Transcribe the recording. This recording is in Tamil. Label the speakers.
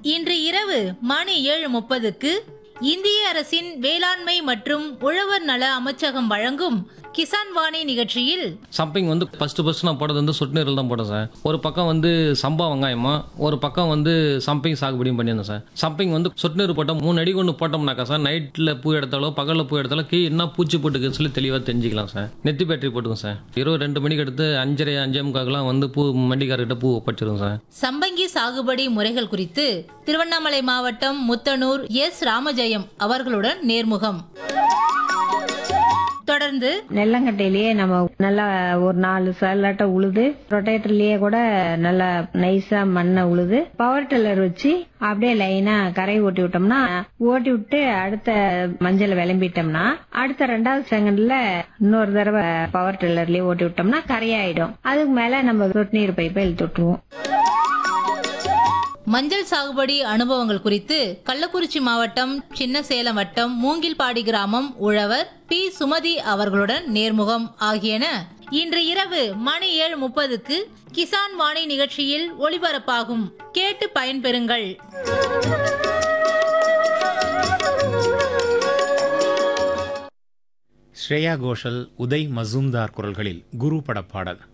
Speaker 1: இன்று இரவு மணி ஏழு முப்பதுக்கு இந்திய அரசின் வேளாண்மை மற்றும் உழவர் நல அமைச்சகம் வழங்கும் கிசான் வாணி நிகழ்ச்சியில்
Speaker 2: சம்பிங் வந்து ஃபர்ஸ்ட் ஃபர்ஸ்ட் நான் போடுறது வந்து சொட்டு நீரில் தான் போட்டேன் சார் ஒரு பக்கம் வந்து சம்பா வெங்காயமா ஒரு பக்கம் வந்து சம்பிங் சாகுபடியும் பண்ணியிருந்தேன் சார் சம்பிங் வந்து சொட்டு நீர் போட்டால் மூணு அடி கொண்டு போட்டோம்னாக்கா சார் நைட்டில் பூ எடுத்தாலோ பகலில் பூ எடுத்தாலோ கீ என்ன பூச்சி போட்டுக்குன்னு சொல்லி தெளிவாக தெரிஞ்சுக்கலாம் சார் நெத்தி பேட்டரி போட்டுக்கோங்க சார் இரவு ரெண்டு மணிக்கு எடுத்து அஞ்சரை அஞ்சே முக்காக்கெல்லாம் வந்து பூ மண்டிக்காரர்கிட்ட பூ ஒப்பச்சிருங்க சார்
Speaker 1: சம்பங்கி சாகுபடி முறைகள் குறித்து திருவண்ணாமலை மாவட்டம் முத்தனூர் எஸ் ராமஜெயம் அவர்களுடன் நேர்முகம் தொடர்ந்து
Speaker 3: நெல்லங்கட்டையிலேயே நம்ம நல்லா ஒரு நாலு சல்லாட்ட உழுது ரொட்டேட்டர்லயே கூட நல்லா நைஸா மண்ணை உழுது பவர் டில்லர் வச்சு அப்படியே லைனா கரை ஓட்டி விட்டோம்னா ஓட்டி விட்டு அடுத்த மஞ்சள் விளம்பிட்டோம்னா அடுத்த ரெண்டாவது செகண்ட்ல இன்னொரு தடவை பவர் டில்லர்லயே ஓட்டி விட்டோம்னா கரையாயிடும் அதுக்கு மேல நம்ம சொட்டு நீர் பைப்பை இழுத்து விட்டுருவோம்
Speaker 1: மஞ்சள் சாகுபடி அனுபவங்கள் குறித்து கள்ளக்குறிச்சி மாவட்டம் சின்ன சேலம் வட்டம் மூங்கில்பாடி கிராமம் உழவர் பி சுமதி அவர்களுடன் நேர்முகம் ஆகியன இன்று இரவு மணி ஏழு முப்பதுக்கு கிசான் வாணி நிகழ்ச்சியில் ஒளிபரப்பாகும் கேட்டு பயன்பெறுங்கள்
Speaker 4: ஸ்ரேயா கோஷல் உதய் மசூம்தார் குரல்களில் குரு படப்பாடல்